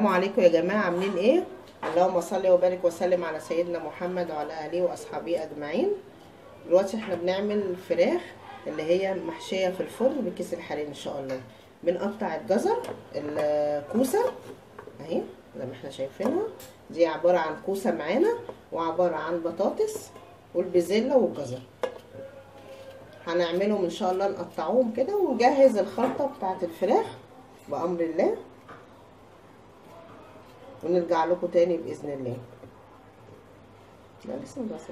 السلام عليكم يا جماعة عاملين ايه؟ اللهم صل وبارك وسلم على سيدنا محمد وعلى آله وأصحابه أجمعين دلوقتي احنا بنعمل فراخ اللي هي محشية في الفرن بكيس الحريم إن شاء الله بنقطع الجزر الكوسة اهي زي ما احنا شايفينها دي عبارة عن كوسة معانا وعبارة عن بطاطس والبزلة والجزر هنعملهم ان شاء الله نقطعوهم كده ونجهز الخلطة بتاعت الفراخ بأمر الله ونرجع لكم تاني بإذن الله لا لسه مبصر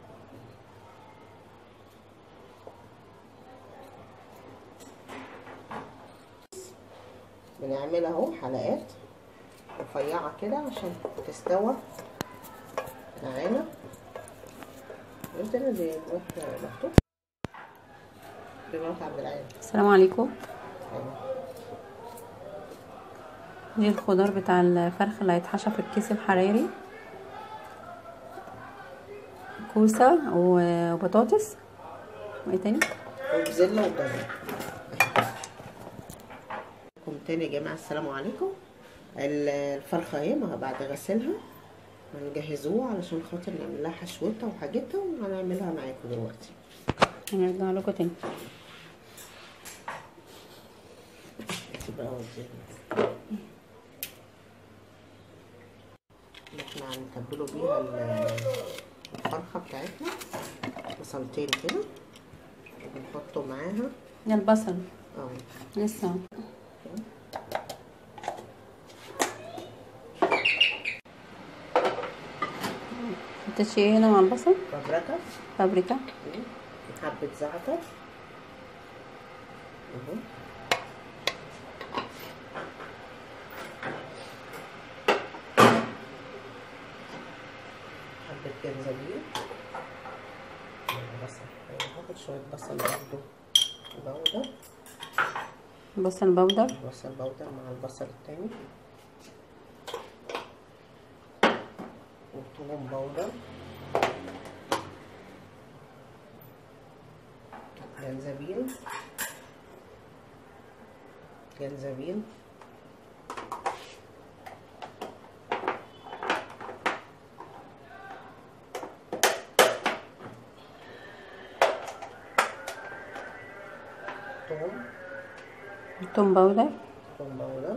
بنعملها اهو حلقات رفيعة كده عشان تستوى معانا قلت انا دي مفتوح بمرات عبد العال السلام عليكم أيوة. دي الخضار بتاع الفرخ اللي هيتحشى في الكيس الحراري كوسة وبطاطس وايه تاني وبزلة وجزر لكم تاني يا جماعة السلام عليكم الفرخة اهي ما بعد غسلها هنجهزوها علشان خاطر نعمل لها حشوتها وحاجتها وهنعملها معاكم دلوقتي هنرجع لكم تاني تبقى وزينا احنا هنتبلوا بيها الفرخة بتاعتنا بصلتين كده وبنحطه معاها ده البصل اه لسه حطيتي ايه هنا مع البصل بابريكا بابريكا حبة زعتر اهو حبة جنزبيل بصل هاخد شوية بصل برضه بودر بصل بودر بصل بودر مع البصل التاني وثوم بودر جنزبيل جنزبيل ثوم توم باودر ثوم بودر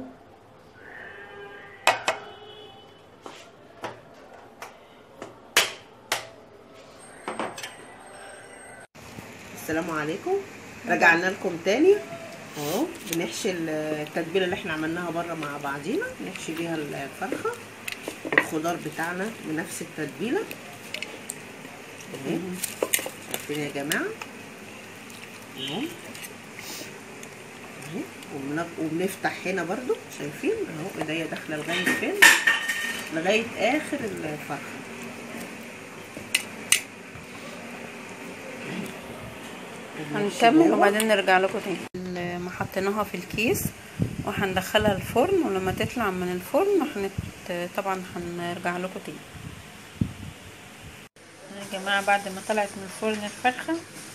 السلام عليكم رجعنا لكم تاني اهو بنحشي التتبيله اللي احنا عملناها بره مع بعضينا نحشي بيها الفرخه الخضار بتاعنا بنفس التتبيله اهي شايفين يا جماعه اهو اهو وبن- وبنفتح هنا برضو شايفين اهو ايديا داخله لغايه فين لغايه اخر الفرخه هنكمل وبعدين نرجع لكم تاني ما حطيناها في الكيس وهندخلها الفرن ولما تطلع من الفرن هنت... طبعا هنرجع لكم تاني يا جماعة بعد ما طلعت من الفرن الفرخة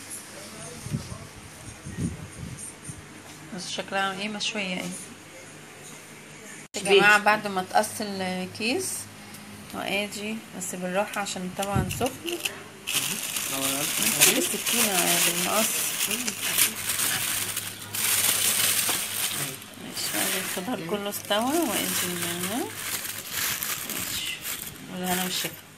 بس شكلها ايه مشوية ايه يا جماعة بعد ما تقص الكيس وادي بس بالراحة عشان طبعا سخن هجيب السكينة بالمقص ماشي بعد الخضار كله استوى وادي النعناع ماشي والهنا والشفا